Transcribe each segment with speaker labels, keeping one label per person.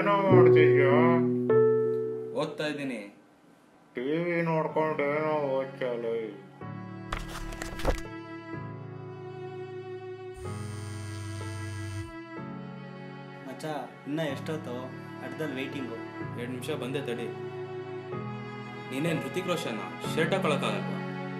Speaker 1: ಏನೋ ಮಾಡ್ತಿದ್ಯೋ
Speaker 2: ಓದ್ತಾ ಇದ್ದೀನಿ
Speaker 1: ಟಿವಿ ನೋಡ್ಕೊಂಡು ಏನೋ ಓದ್ತಲ್ಲ
Speaker 3: ಮಚ್ಚ ಇನ್ನ ಎಷ್ಟೊತ್ತು ಅಡ್ಡದಲ್ಲಿ ವೇಟಿಂಗು
Speaker 2: ಎರಡು ನಿಮಿಷ ಬಂದೆ ತಡಿ ನೀನೇನು ಋತಿಕ್ ರೋಷನ್ ಶರ್ಟ್ ಹಾಕೊಳಕ್ಕಾಗಲ್ವಾ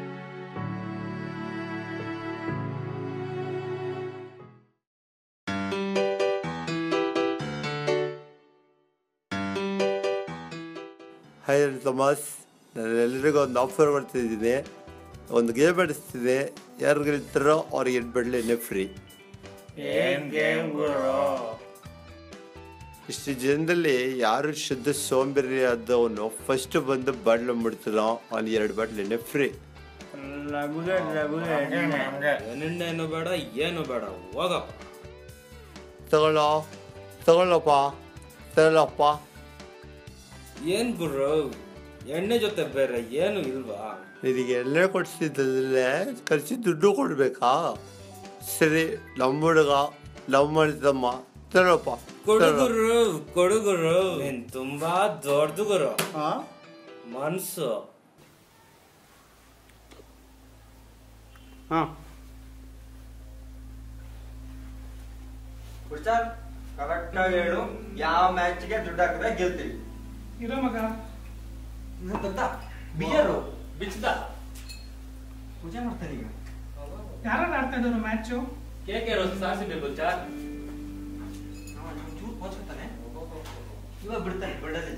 Speaker 4: ಹಾಯ್ ಥಮಾಸ್ ನಾನು ಎಲ್ರಿಗೂ ಒಂದು ಆಫರ್ ಮಾಡ್ತಿದ್ದೀನಿ ಒಂದು ಗೇಮ್ ಆಡಿಸ್ತೀನಿ ಯಾರು ಗೆಲ್ತಾರೋ ಅವ್ರಿಗೆ ಬಿಡಲಿ ಫ್ರೀ
Speaker 1: ಏನ್ ಗೇಮ್ ಗುರು
Speaker 4: ಇಷ್ಟು ಜನದಲ್ಲಿ ಯಾರು ಶುದ್ಧ ಸೋಂಬೇರಿ ಆದವನು ಫಸ್ಟ್ ಬಂದು ಬಾಟ್ಲು ಮುಡ್ತಾನೋ ಅವ್ನಿಗೆ ಎರಡು ಬಾಟ್ಲಿನೇ ಫ್ರೀ
Speaker 3: ಲಗುದೆ ಲಗುದೆ
Speaker 1: ಹಂಗೆ ಹಂಗೆ
Speaker 2: ಎಣ್ಣೆನು ಬೇಡ ಏನು ಬೇಡ ಹೋಗಪ್ಪ
Speaker 4: ತಗೊಳ್ಳೋ ತಗೊಳ್ಳಪ್ಪ ತಗೊಳ್ಳಪ್ಪ
Speaker 2: ಏನ್ ಗುರು ಎಣ್ಣೆ ಜೊತೆ ಬೇರೆ ಏನು ಇಲ್ವಾ
Speaker 4: ನಿನಗೆ ಎಣ್ಣೆ ಕೊಡ್ಸಿದ್ದಲ್ಲೇ ಖರ್ಚು ದುಡ್ಡು ಕೊಡ್ಬೇಕಾ ಸರಿ ನಮ್ಮ ಹುಡುಗ ಲವ್ ಮಾಡಿದಮ್ಮ ತಗೊಳಪ್ಪ
Speaker 2: ಕೊಡುಗುರು ಕೊಡುಗುರು ನೀನ್ ತುಂಬಾ ದೊಡ್ಡದು ಗುರು
Speaker 3: ಹಾ
Speaker 2: ಮನ್ಸು
Speaker 3: ಹಾ
Speaker 5: ಹುಷಾರ್ ಕರೆಕ್ಟ್ ಆಗಿ ಹೇಳು ಯಾವ ಮ್ಯಾಚ್ಗೆ ದುಡ್ಡು ಹಾಕಿದ್ರೆ ಗೆಲ್ತೀವಿ
Speaker 6: ಇರೋ ಮಗ
Speaker 5: ಬಿಯರು
Speaker 2: ಬಿಚ್ದ
Speaker 5: ಪೂಜೆ ಮಾಡ್ತಾರೆ ಈಗ
Speaker 6: ಯಾರು ಆಡ್ತಾ ಇದ್ರು ಮ್ಯಾಚು
Speaker 2: ಕೆ ಕೆ ರೋಸ್ ಸಾಸಿಬೇಕು ಚಾರ್
Speaker 5: ಚೂರು ಪೋಚ್ಕೊತಾನೆ ಇವಾಗ ಬಿಡ್ತಾನೆ ಬಿಡಲಿ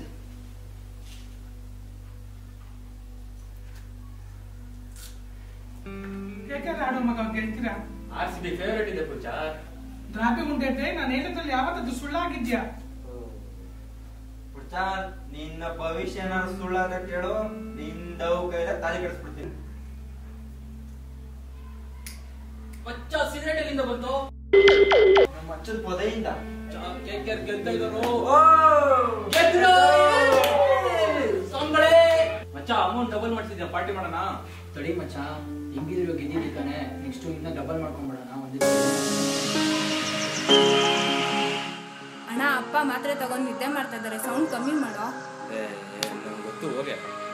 Speaker 6: ಯಾಕೆ ಆಡೋ ಮಗ ಗೆಲ್ತೀರಾ
Speaker 2: ಆರ್ ಸಿ ಬಿ ಫೇವರೇಟ್ ಇದೆ ಪೂಜಾರ್
Speaker 6: ದ್ರಾಪಿ ಮುಂಡೈತೆ ನಾನು ಹೇಳಿದ್ರಲ್ಲಿ ಯಾವತ್ತದು ಸುಳ್ಳಾಗಿದ್ಯಾ
Speaker 5: ಹುಷಾರ್ ನಿನ್ನ ಭವಿಷ್ಯ ಏನಾದ್ರು ಸುಳ್ಳಾದ್ರೆ ಕೇಳು ನಿಂದವು ಕೈಲ ತಾಲಿ ಕೆಡಿಸ್ಬಿಡ್ತೀನಿ
Speaker 2: ಮಚ್ಚ ಸಿಗರೇಟ್ ಎಲ್ಲಿಂದ ಬಂತು
Speaker 5: ನಮ್ಮ ಅಚ್ಚನ ಪೊದೆಯಿಂದ
Speaker 2: ಕೆ ಕೆ ಗೆಲ್ತಾ ಇದ್ರು
Speaker 5: ಓ!
Speaker 2: ಸಂಬಳೆ ಮಚ್ಚ ಅಮೌಂಟ್ ಡಬಲ್ ಮಾಡ್ತಿದ್ಯಾ ಪಾರ್ಟಿ ಮಾಡೋಣ
Speaker 7: ತಡಿ ಮಚ್ಚ ಹೆಂಗಿದ್ರು ಗೆದ್ದಿದ್ದಿ ತಾನೆ ನೆಕ್ಸ್ಟ್ ಇನ್ನ ಡಬಲ್ ಮಾಡ್ಕೊಂಡ್ಬಿಡೋಣ ಒಂದೇ
Speaker 8: ಅಣ್ಣ ಅಪ್ಪ ಮಾತ್ರೆ ತಗೊಂಡು ನಿದ್ದೆ ಮಾಡ್ತಾ ಇದ್ದಾರೆ ಸೌಂಡ್ ಕಮ್ಮಿ ಮಾಡೋ
Speaker 2: ಏ ನಂಗೆ ಗೊತ್ತು ಹೋಗೆ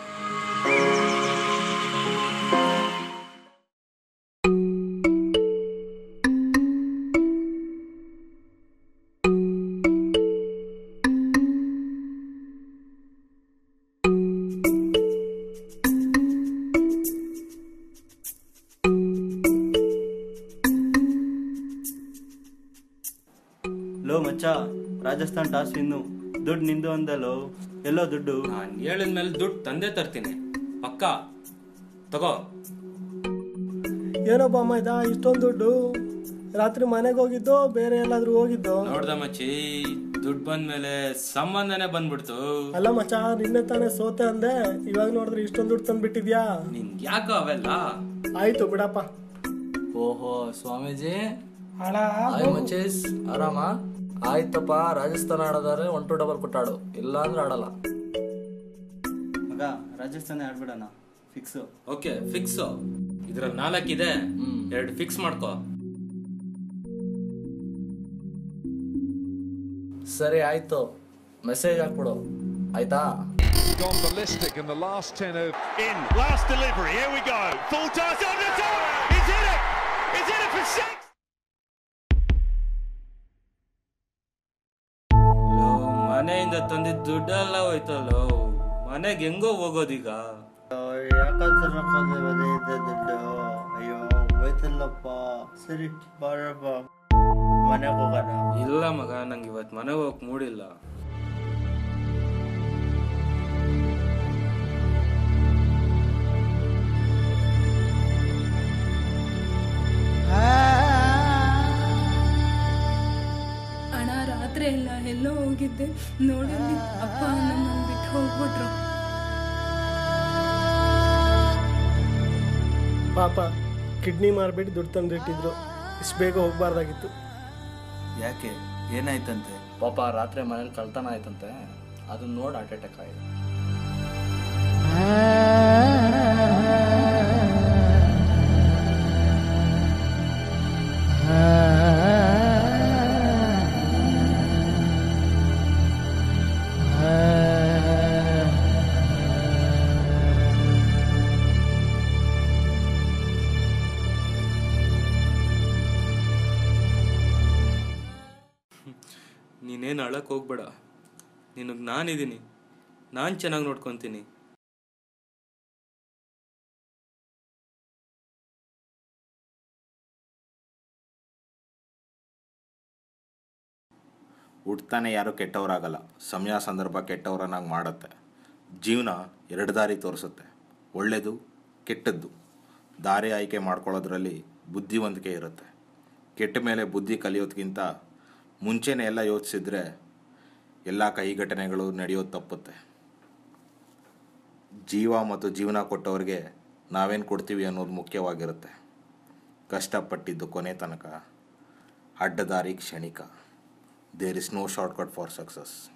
Speaker 3: ಲೋ ಮಚ್ಚ ರಾಜಸ್ಥಾನ್ ಟಾಸ್ ವಿನ್ನು ದುಡ್ಡು ನಿಂದು ಅಂದಲೋ ಎಲ್ಲೋ ದುಡ್ಡು
Speaker 2: ನಾನು ಹೇಳಿದ್ಮೇಲೆ ದುಡ್ಡು ತಂದೆ ತರ್ತೀನಿ ಪಕ್ಕ ತಗೋ
Speaker 9: ಏನಪ್ಪ ಅಮ್ಮ ಇದಾ ಇಷ್ಟೊಂದು ದುಡ್ಡು ರಾತ್ರಿ ಮನೆಗೆ ಹೋಗಿದ್ದೋ ಬೇರೆ ಎಲ್ಲಾದ್ರೂ ಹೋಗಿದ್ದೋ
Speaker 2: ನೋಡ್ದ ಮಚ್ಚಿ ದುಡ್ಡು ಬಂದ್ಮೇಲೆ ಸಂಬಂಧನೇ ಬಂದ್ಬಿಡ್ತು
Speaker 9: ಅಲ್ಲ ಮಚ್ಚ ನಿನ್ನೆ ತಾನೇ ಸೋತೆ ಅಂದೆ ಇವಾಗ ನೋಡಿದ್ರೆ ಇಷ್ಟೊಂದು ದುಡ್ಡು ತಂದ್ಬಿಟ್ಟಿದ್ಯಾ
Speaker 2: ನಿನ್ಗೆ ಯಾಕೋ ಅವೆಲ್ಲ
Speaker 9: ಆಯ್ತು ಬಿಡಪ್ಪ
Speaker 7: ಓಹೋ ಸ್ವಾಮೀಜಿ
Speaker 6: ಹಳ
Speaker 7: ಹಾಯ್ ಮಚೇಸ್ ಆರಾಮ ಆಯ್ತಪ್ಪ ರಾಜಸ್ಥಾನ ಆಡೋದಾದ್ರೆ ಒನ್ ಟು ಡಬಲ್ ಕೊಟ್ಟಾಡು ಇಲ್ಲ ಅಂದ್ರೆ ಆಡಲ್ಲ
Speaker 3: ಮಗ ರಾಜಸ್ಥಾನ ಆಡ್ಬಿಡೋಣ ಫಿಕ್ಸು
Speaker 2: ಓಕೆ ಫಿಕ್ಸ್ ಇದ್ರಲ್ಲಿ ನಾಲ್ಕಿದೆ
Speaker 7: ಹ್ಮ್.
Speaker 2: ಎರಡು ಫಿಕ್ಸ್ ಮಾಡ್ಕೋ
Speaker 7: ಸರಿ ಆಯ್ತು ಮೆಸೇಜ್ ಹಾಕ್ಬಿಡು ಆಯ್ತಾ
Speaker 10: gone ballistic in the last 10 over.
Speaker 11: In last delivery, here we go. Full toss on the top. He's hit it. He's hit it for six.
Speaker 2: ಲೋ, ಮನೆಯಿಂದ ತಂದಿದ್ದ ದುಡ್ಡೆಲ್ಲ ಹೋಯ್ತಲ್ಲೋ ಮನೆಗೆ ಹೆಂಗೋ ಹೋಗೋದೀಗ
Speaker 3: ಯಾಕಂದ್ರೆ ಇದೆ ದುಡ್ಡು ಅಯ್ಯೋ ಹೋಯ್ತಲ್ಲಪ್ಪ ಸರಿ ಬಾರಪ್ಪ ಮನೆಗೆ ಹೋಗೋಣ
Speaker 2: ಇಲ್ಲ ಮಗ ನಂಗೆ ಇವತ್ತು ಮನೆಗೆ ಹೋಗಕ್ ಮೂಡಿಲ್ಲ
Speaker 8: ಅಣ್ಣ ರಾತ್ರಿ ಎಲ್ಲ ಎಲ್ಲೋ ಹೋಗಿದ್ದೆ ನೋಡಲ್ಲಿ ಅಪ್ಪ ನಮ್ಮನ್ನು ಬಿಟ್ಟು ಹೋಗ್ಬಿಟ್ರು
Speaker 9: ಪಾಪ ಕಿಡ್ನಿ ಮಾರ್ಬಿಟ್ಟು ದುಡ್ಡು ತಂದಿಟ್ಟಿದ್ರು ಇಷ್ಟು ಬೇಗ ಹೋಗ್ಬಾರ್ದಾಗಿತ್ತು
Speaker 3: ಯಾಕೆ ಏನಾಯ್ತಂತೆ
Speaker 7: ಪಾಪ ರಾತ್ರಿ ಮನೇಲಿ ಕಳ್ತನ ಆಯ್ತಂತೆ ಅದನ್ನ ನೋಡಿ ಹಾರ್ಟ್ ಅಟ್ಯಾಕ್ ಆಗಿದೆ
Speaker 2: ನೀನೇನು ಅಳಕ್ಕೆ ಹೋಗ್ಬೇಡ ನಿನಗೆ ನಾನಿದ್ದೀನಿ ನಾನು ಚೆನ್ನಾಗಿ ನೋಡ್ಕೊತೀನಿ
Speaker 12: ಹುಟ್ತಾನೆ ಯಾರು ಕೆಟ್ಟವರಾಗಲ್ಲ ಸಮಯ ಸಂದರ್ಭ ಕೆಟ್ಟವರನ್ನಾಗಿ ಮಾಡುತ್ತೆ ಜೀವನ ಎರಡು ದಾರಿ ತೋರಿಸುತ್ತೆ ಒಳ್ಳೆಯದು ಕೆಟ್ಟದ್ದು ದಾರಿ ಆಯ್ಕೆ ಮಾಡ್ಕೊಳ್ಳೋದ್ರಲ್ಲಿ ಬುದ್ಧಿವಂತಿಕೆ ಇರುತ್ತೆ ಕೆಟ್ಟ ಮೇಲೆ ಬುದ್ಧಿ ಕಲಿಯೋದ್ಕಿಂತ ಮುಂಚೆನೇ ಎಲ್ಲ ಯೋಚಿಸಿದ್ರೆ ಎಲ್ಲ ಕೈ ಘಟನೆಗಳು ನಡೆಯೋದು ತಪ್ಪುತ್ತೆ ಜೀವ ಮತ್ತು ಜೀವನ ಕೊಟ್ಟವ್ರಿಗೆ ನಾವೇನು ಕೊಡ್ತೀವಿ ಅನ್ನೋದು ಮುಖ್ಯವಾಗಿರುತ್ತೆ ಕಷ್ಟಪಟ್ಟಿದ್ದು ಕೊನೆ ತನಕ ಅಡ್ಡದಾರಿ ಕ್ಷಣಿಕ there is no shortcut for success